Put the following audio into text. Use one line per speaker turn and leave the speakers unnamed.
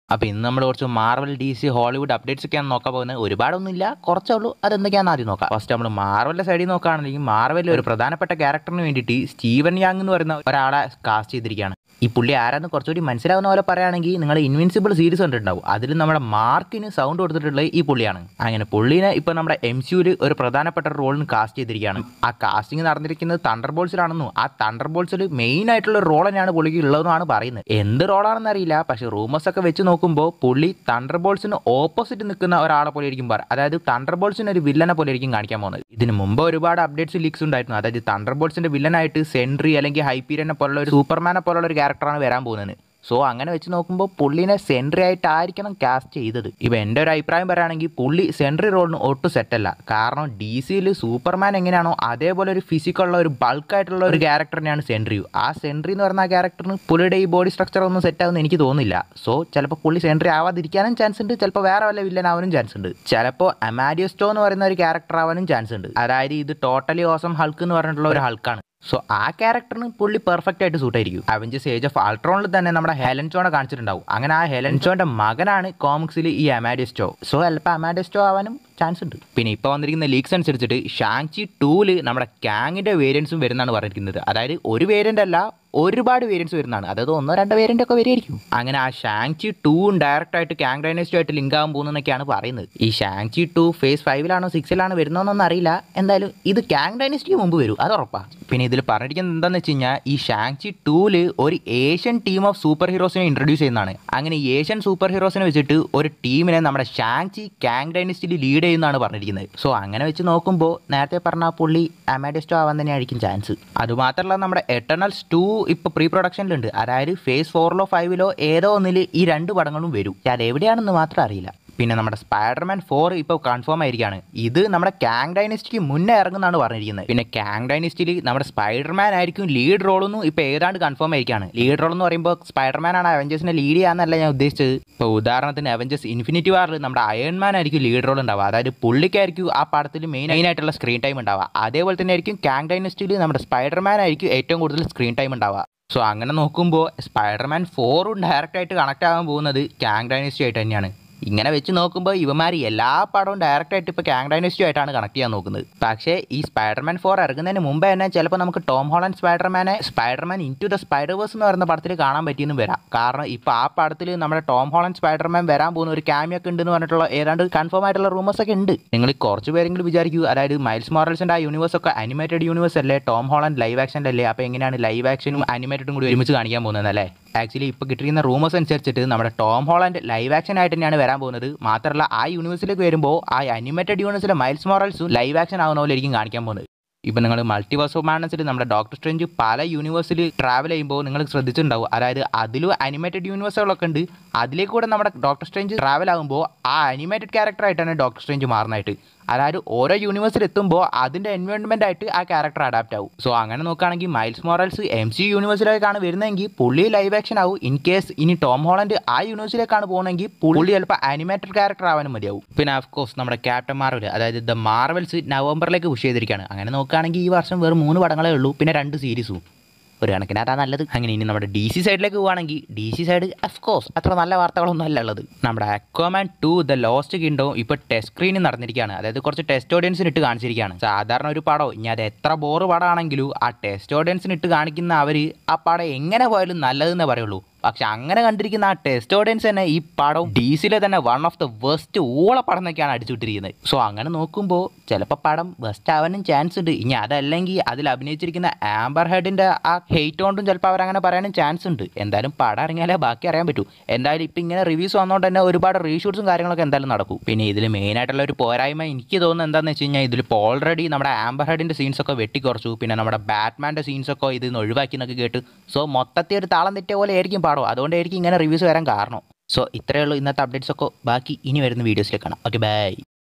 അപ്പോൾ ഇന്ന് നമ്മൾ കുറച്ച് Marvel D C Hollywood updates ഒക്കെയാണ് നോക്കാൻ പോകുന്നത് ഒരുപാടൊന്നുമില്ല കുറച്ചേ ഉള്ളൂ അതെന്തൊക്കെയാണെന്ന് ആദ്യം നോക്കാം ഫസ്റ്റ് നമ്മൾ മാർവലിൻ്റെ സൈഡിൽ നോക്കുകയാണെങ്കിൽ മാർവലിൽ ഒരു പ്രധാനപ്പെട്ട ക്യാരക്ടറിന് വേണ്ടിയിട്ട് സ്റ്റീവൻ യാങ് എന്ന് പറയുന്ന ഒരാളെ കാസ്റ്റ് ചെയ്തിരിക്കുകയാണ് ഈ പുള്ളി ആരാന്ന് കുറച്ചുകൂടി മനസ്സിലാവുന്ന പോലെ പറയുകയാണെങ്കിൽ നിങ്ങൾ ഇൻവിൻസിബിൾ സീരീസ് കണ്ടിട്ടുണ്ടാവും അതിൽ നമ്മുടെ മാർക്കിന് സൗണ്ട് കൊടുത്തിട്ടുള്ളത് ഈ പുള്ളിയാണ് അങ്ങനെ പുള്ളിനെ ഇപ്പോൾ നമ്മുടെ എം സിയുവിൽ ഒരു പ്രധാനപ്പെട്ട റോളിന് കാസ്റ്റ് ചെയ്തിരിക്കുകയാണ് ആ കാസ്റ്റിംഗ് നടന്നിരിക്കുന്നത് തണ്ടർ ബോൾസിലാണെന്നും ആ തണ്ടർ ബോൾസിൽ മെയിൻ ആയിട്ടുള്ള റോൾ തന്നെയാണ് പുള്ളിക്ക് ഉള്ളതെന്നാണ് പറയുന്നത് എന്ത് റോളാണെന്ന് അറിയില്ല പക്ഷേ റൂമേഴ്സ് ഒക്കെ വെച്ച് നോക്കുമ്പോൾ പുള്ളി തണ്ടർ ബോൾസിന് ഓപ്പോസിറ്റ് നിൽക്കുന്ന ഒരാളെ പോലെ ആയിരിക്കും പറ അതായത് തണ്ടർ ബോൾസിന് ഒരു വില്ലനെ പോലെ ആയിരിക്കും കാണിക്കാൻ പോകുന്നത് ഇതിന് മുമ്പ് ഒരുപാട് അപ്ഡേറ്റ്സ് ലീക്സ് ഉണ്ടായിരുന്നു അതായത് തണ്ടർ ബോൾസിന്റെ വില്ലനായിട്ട് സെൻട്രി അല്ലെങ്കിൽ ഹൈപ്പീരനെ പോലുള്ള ഒരു സൂപ്പർമാനെ പോലുള്ള ഒരു ക്യാരക്ടറാണ് വരാൻ പോകുന്നത് സോ അങ്ങനെ വെച്ച് നോക്കുമ്പോൾ പുള്ളിനെ സെൻട്രി ആയിട്ടായിരിക്കണം കാസ്റ്റ് ചെയ്തത് ഇപ്പം എൻ്റെ ഒരു അഭിപ്രായം പറയുകയാണെങ്കിൽ പുള്ളി സെൻട്രി റോളിന് ഒട്ടും സെറ്റല്ല കാരണം ഡി സിയിൽ സൂപ്പർമാൻ എങ്ങനെയാണോ അതേപോലെ ഒരു ഫിസിക്കുള്ള ഒരു ബൾക്കായിട്ടുള്ള ഒരു ക്യാരക്ടറിനെയാണ് സെൻട്രി ആ സെൻട്രി എന്ന് പറഞ്ഞ ആ ക്യാരക്ടറിന് പുള്ളിയുടെ ഈ ബോഡി സ്ട്രക്ചർ ഒന്നും സെറ്റ് ആവുമെന്ന് എനിക്ക് തോന്നുന്നില്ല സോ ചിലപ്പോൾ പുള്ളി സെൻട്രി ആവാതിരിക്കാനും ചാൻസ് ഉണ്ട് ചിലപ്പോൾ വേറെ വല്ല വില്ലൻ ആവാനും ചാൻസ് ഉണ്ട് ചിലപ്പോൾ അമാഡിയസ്റ്റോ എന്ന് പറയുന്ന ഒരു ക്യാരക്ടർ ആവാനും ചാൻസ് ഉണ്ട് അതായത് ഇത് ടോട്ടലി ഓസം ഹൾക്ക് എന്ന് പറഞ്ഞിട്ടുള്ള ഒരു ഹൾക്കാണ് സോ ആ ക്യാരക്ടറിന് പുള്ളി പെർഫെക്റ്റ് ആയിട്ട് സൂട്ട് ആയിരിക്കും അവഞ്ചസ് ഏജ് ഓഫ് അൾട്രോണിൽ തന്നെ നമ്മുടെ ഹെലൻ ചോനെ കാണിച്ചിട്ടുണ്ടാവും അങ്ങനെ ആ ഹെലൻ ചോന്റെ മകനാണ് കോമിക്സിൽ ഈ അമാഡിസ്റ്റോ സോ ചിലപ്പോൾ അമാഡിസ്റ്റോ ആവാനും ചാൻസ് ഉണ്ട് പിന്നെ ഇപ്പോൾ വന്നിരിക്കുന്ന ലീക്സ് അനുസരിച്ചിട്ട് ഷാങ്ചി ടൂല് നമ്മുടെ കാങ്ങിന്റെ വേരിയൻസും വരുന്നതാണ് പറഞ്ഞിരിക്കുന്നത് അതായത് ഒരു വേരിയന്റ് അല്ല ഒരുപാട് വേരിയൻസ് വരുന്നതാണ് അതായത് ഒന്നോ രണ്ടോ വേരിയന്റ് ഒക്കെ വരികയായിരിക്കും അങ്ങനെ ആ ഷാങ്ചി ടൂവും ഡയറക്റ്റ് ആയിട്ട് കാങ് ഡൈനസ്റ്റും ആയിട്ട് ലിങ്ക് ആകാൻ പോകുന്നതൊക്കെയാണ് പറയുന്നത് ഈ ഷാങ്ചി ടു ഫേസ് ഫൈവിലാണോ സിക്സിലാണോ വരുന്നതെന്നൊന്നും അറിയില്ല എന്തായാലും ഇത് കാങ് ഡൈനസ്റ്റിക്ക് മുമ്പ് വരും അത് ഉറപ്പാണ് പിന്നെ ഇതിൽ പറഞ്ഞിരിക്കുന്നത് എന്താണെന്ന് വെച്ച് കഴിഞ്ഞാൽ ഈ ഷാങ്ചി ടൂല് ഒരു ഏഷ്യൻ ടീം ഓഫ് സൂപ്പർ ഹീറോസിനെ ഇൻട്രൊഡ്യൂസ് ചെയ്യുന്നതാണ് അങ്ങനെ ഈ ഏഷ്യൻ സൂപ്പർ ഹീറോസിനെ വെച്ചിട്ട് ഒരു ടീമിനെ നമ്മുടെ ഷാങ്ചി കാങ് ഡൈനസ്റ്റിയിൽ ലീഡ് ചെയ്യുന്നതാണ് പറഞ്ഞിരിക്കുന്നത് സോ അങ്ങനെ വെച്ച് നോക്കുമ്പോൾ നേരത്തെ പറഞ്ഞ ആ പുള്ളി അമാഡിസ്റ്റോ ആവാൻ തന്നെയായിരിക്കും ചാൻസ് അതുമാത്രമല്ല നമ്മുടെ എറ്റർണൽസ് ടു ഇപ്പോൾ പ്രീ പ്രൊഡക്ഷനിലുണ്ട് അതായത് ഫേസ് ഫോറിലോ ഫൈവിലോ ഏതോ ഒന്നിൽ ഈ രണ്ട് പടങ്ങളും വരും പക്ഷെ അത് എവിടെയാണെന്ന് മാത്രം അറിയില്ല പിന്നെ നമ്മുടെ സ്പൈഡർമാൻ ഫോർ ഇപ്പോൾ കൺഫേം ആയിരിക്കുകയാണ് ഇത് നമ്മുടെ കാങ് ഡൈനസ്റ്റിക്ക് മുന്നേ ഇറങ്ങുന്നതാണ് പറഞ്ഞിരിക്കുന്നത് പിന്നെ കാങ് ഡൈനസ്റ്റിയിൽ നമ്മുടെ സ്പൈഡർമാൻ ആയിരിക്കും ലീഡ് റോളൊന്നും ഇപ്പോൾ ഏതാണ്ട് കൺഫേം ആയിരിക്കുകയാണ് ലീഡ് റോൾ എന്ന് പറയുമ്പോൾ സ്പൈഡർമാൻ ആണ് അവഞ്ചേഴ്സിനെ ലീഡ് ചെയ്യാന്നല്ല ഞാൻ ഉദ്ദേശിച്ചത് ഇപ്പോൾ ഉദാഹരണത്തിന് അവഞ്ചേഴ്സ് ഇൻഫിനിറ്റി വാറിൽ നമ്മുടെ അയൺമാൻ ആയിരിക്കും ലീഡ് റോൾ ഉണ്ടാവുക അതായത് പുള്ളിക്കായിരിക്കും ആ പടത്തിൽ മെയിൻ മെയിൻ ആയിട്ടുള്ള സ്ക്രീൻ ടൈം ഉണ്ടാവുക അതേപോലെ തന്നെ ആയിരിക്കും കാങ് ഡൈനസ്റ്റിയിൽ നമ്മുടെ സ്പൈഡർമാൻ ആയിരിക്കും ഏറ്റവും കൂടുതൽ സ്ക്രീൻ ടൈം ഉണ്ടാവുക സോ അങ്ങനെ നോക്കുമ്പോൾ സ്പൈഡർമാൻ ഫോറും ഡയറക്റ്റ് ആയിട്ട് കണക്ട് ആകാൻ പോകുന്നത് കാങ് ഡൈനസ്റ്റി ആയിട്ട് തന്നെയാണ് ഇങ്ങനെ വെച്ച് നോക്കുമ്പോൾ ഇവന്മാർ എല്ലാ പടവും ഡയറക്റ്റ് ആയിട്ട് ഇപ്പോൾ കാങ് ഡൈനസ്റ്റി ആയിട്ടാണ് കണക്ട് ചെയ്യാൻ നോക്കുന്നത് പക്ഷേ ഈ സ്പൈഡർമാൻ ഫോർ ഇറങ്ങുന്നതിന് മുമ്പേ തന്നെ ചിലപ്പോൾ നമുക്ക് ടോം ഹോളൻഡ് സ്പൈഡർമാനെ Spiderman into the Spiderverse എന്ന് പറയുന്ന പടത്തിൽ കാണാൻ പറ്റിയെന്നും വരാം കാരണം ഇപ്പോൾ ആ പടത്തിൽ നമ്മുടെ ടോം ഹോളൻഡ് സ്പൈഡർമാൻ വരാൻ പോകുന്ന ഒരു ക്യാമിയൊക്കെ ഉണ്ടെന്ന് പറഞ്ഞിട്ടുള്ള ഏതാണ്ട് കൺഫേം ആയിട്ടുള്ള റൂമേഴ്സ് ഒക്കെ ഉണ്ട് നിങ്ങൾ കുറച്ച് പേരെങ്കിലും വിചാരിക്കൂ അതായത് മൈൽസ് മോറൽസിൻ്റെ ആ യൂണിവേഴ്സ് ഒക്കെ അനിമേറ്റഡ് യൂണിവേഴ്സ് അല്ലേ ടോം ഹോളൻഡ് ലൈവ് ആക്ഷൻ്റെ അല്ലേ അപ്പോൾ എങ്ങനെയാണ് ലൈവ് ആക്ഷനും അനിമേറ്റഡും കൂടി ഒരുമിച്ച് കാണിക്കാൻ പോകുന്നത് അല്ലേ ആക്ച്വലി ഇപ്പോൾ കിട്ടിയിരിക്കുന്ന റൂമേഴ്സ് അനുസരിച്ചിട്ട് നമ്മുടെ ടോം ഹോളൻഡ് ലൈവ് ആക്ഷൻ ആയിട്ട് തന്നെയാണ് വരാൻ പോകുന്നത് മാത്രമല്ല ആ യൂണിവേഴ്സിലേക്ക് വരുമ്പോൾ ആ അനിമേറ്റഡ് യൂണിവേഴ്സിലെ മൈൽസ് മോറൽസും ലൈവ് ആക്ഷൻ ആവുന്ന പോലെ ആയിരിക്കും കാണിക്കാൻ പോകുന്നത് ഇപ്പം നിങ്ങൾ മൾട്ടിവേഴ്സ് ഓഫ് മാഡൻസിൽ നമ്മുടെ ഡോക്ടർ സ്ട്രെഞ്ച് പല യൂണിവേഴ്സിൽ ട്രാവൽ ചെയ്യുമ്പോൾ നിങ്ങൾ ശ്രദ്ധിച്ചിട്ടുണ്ടാവും അതായത് അതിലും അനിമേറ്റഡ് യൂണിവേഴ്സുകളൊക്കെ ഉണ്ട് അതിലേക്ക് കൂടെ നമ്മുടെ ഡോക്ടർ സ്ട്രെഞ്ച് ട്രാവൽ ആകുമ്പോൾ ആ അനിമേറ്റഡ് ക്യാരക്ടറായിട്ടാണ് ഡോക്ടർ സ്ട്രെഞ്ച് മാറുന്നതായിട്ട് അതായത് ഓരോ യൂണിവേഴ്സിൽ എത്തുമ്പോൾ അതിൻ്റെ എൻവയോൺമെൻ്റ് ആയിട്ട് ആ ക്യാരക്ടർ അഡാപ്റ്റ് ആവും സോ അങ്ങനെ നോക്കുകയാണെങ്കിൽ മൈൽസ് മോറൽസ് എം സി യൂണിവേഴ്സിലേക്കാണ് വരുന്നതെങ്കിൽ പുള്ളി ലൈവ് ആക്ഷൻ ആവും ഇൻ കേസ് ഇനി ടോം ഹോളൻഡ് ആ യൂണിവേഴ്സിലേക്കാണ് പോകുന്നതെങ്കിൽ പുള്ളി ചിലപ്പോൾ അനിമേറ്റഡ് ക്യാരക്ടർ ആവാനും മതിയാവും പിന്നെ ഓഫ് കോഴ്സ് നമ്മുടെ ക്യാപ്റ്റൻ മാർവൽ അതായത് ദ മാർവൽസ് നവംബറിലേക്ക് പുഷ് ചെയ്തിരിക്കുകയാണ് അങ്ങനെ നോക്കുകയാണെങ്കിൽ ഈ വർഷം വെറും മൂന്ന് പടങ്ങളേ ഉള്ളൂ പിന്നെ രണ്ട് സീരീസും ഒരു കണക്കിന് അതാ നല്ലത് അങ്ങനെ ഇനി നമ്മുടെ ഡി സി സൈഡിലേക്ക് പോവുകയാണെങ്കിൽ D C side of course അത്ര നല്ല വാർത്തകളൊന്നും അല്ല ഉള്ളത് നമ്മുടെ അക്വാമാൻ ടു ദ ലോസ്റ്റ് കിങ്ഡവും ഇപ്പോൾ ടെസ്റ്റ് സ്ക്രീനിൽ നടന്നിരിക്കുകയാണ് അതായത് കുറച്ച് ടെസ്റ്റ് ഓഡിയൻസിന് ഇട്ട് കാണിച്ചിരിക്കുകയാണ് സാധാരണ ഒരു പടം ഇനി അത് എത്ര ബോറ് പടമാണെങ്കിലും ആ ടെസ്റ്റ് ഓഡിയൻസിന് ഇട്ട് കാണിക്കുന്ന അവർ ആ പടം എങ്ങനെ പോയാലും നല്ലതെന്നേ പറയുള്ളൂ പക്ഷെ അങ്ങനെ കണ്ടിരിക്കുന്ന ആ ടെസ്റ്റ് ഓഡിയൻസ് തന്നെ ഈ പടം ഡി സിയിലെ തന്നെ വൺ ഓഫ് ദ വെസ്റ്റ് ഓള പടം എന്നൊക്കെയാണ് അടിച്ചുവിട്ടിരിക്കുന്നത് സോ അങ്ങനെ നോക്കുമ്പോൾ ചിലപ്പോൾ പടം ബെസ്റ്റ് ആവാനും ചാൻസ് ഉണ്ട് ഇനി അതല്ലെങ്കിൽ അതിൽ അഭിനയിച്ചിരിക്കുന്ന ആംബർ ഹെഡിൻ്റെ ആ ഹെയ്റ്റ് കൊണ്ടും ചിലപ്പോൾ അവരങ്ങനെ പറയാനും ചാൻസ് ഉണ്ട് എന്തായാലും പടം ഇറങ്ങിയാലേ ബാക്കി അറിയാൻ പറ്റൂ എന്തായാലും ഇപ്പം ഇങ്ങനെ റിവ്യൂസ് വന്നുകൊണ്ട് തന്നെ ഒരുപാട് റീഷൂട്ട്സും കാര്യങ്ങളൊക്കെ എന്തായാലും നടക്കും പിന്നെ ഇതിൽ മെയിനായിട്ടുള്ള ഒരു പോരായ്മ എനിക്ക് തോന്നുന്നത് എന്താണെന്ന് വെച്ച് കഴിഞ്ഞാൽ ഇതിലിപ്പോൾ ഓൾറെഡി നമ്മുടെ ആംബർ ഹെഡിൻ്റെ സീൻസ് ഒക്കെ വെട്ടിക്കുറച്ചു പിന്നെ നമ്മുടെ ബാറ്റ്മാൻ്റെ സീൻസ് ഒക്കെ ഇതിൽ നിന്ന് ഒഴിവാക്കി എന്നൊക്കെ കേട്ട് സോ മൊത്തത്തിൽ ഒരു താളം തെറ്റിയ പോലെ ആയിരിക്കും പാടോ അതുകൊണ്ടായിരിക്കും ഇങ്ങനെ റിവ്യൂസ് വരാൻ കാരണം സോ ഇത്രയേ ഉള്ളൂ ഇന്നത്തെ അപ്ഡേറ്റ്സ് ഒക്കെ ബാക്കി ഇനി വരുന്ന വീഡിയോസിലേക്ക് കാണാം ഓക്കെ ബൈ